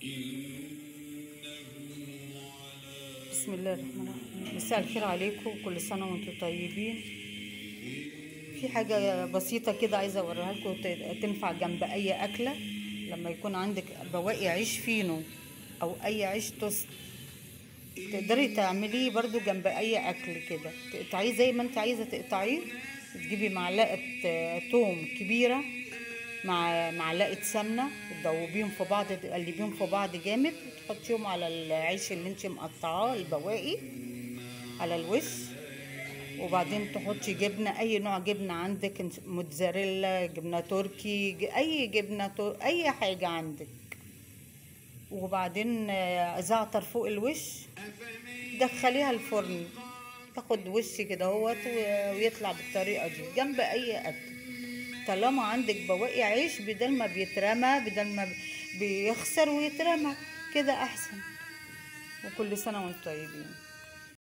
بسم الله الرحمن الرحيم مساء الخير عليكم كل سنة وانتم طيبين في حاجة بسيطة كده عايزة اوريها لكم ت- تنفع جنب اي اكلة لما يكون عندك بواقي عيش فينو او اي عيش توست تقدري تعمليه برضو جنب اي اكل كده تقطعيه زي ما انت عايزة تقطعيه تجيبي معلقة آه، توم كبيرة مع معلقة سمنة تدوبيهم في بعض تقلبيهم في بعض جامد تحطيهم على العيش اللي انت مقطعاه البواقي على الوش وبعدين تحطي جبنة أي نوع جبنة عندك انت- موتزاريلا جبنة تركي ج- أي جبنة تر... أي حاجة عندك وبعدين آه، زعتر فوق الوش دخليها الفرن تاخد وش كده اهوت و- ويطلع بالطريقة دي جنب أي أكل طالما عندك بواقي عيش بدل ما بيترمى بدل ما بي- بيخسر ويترمى كده أحسن وكل سنة وانتم طيبين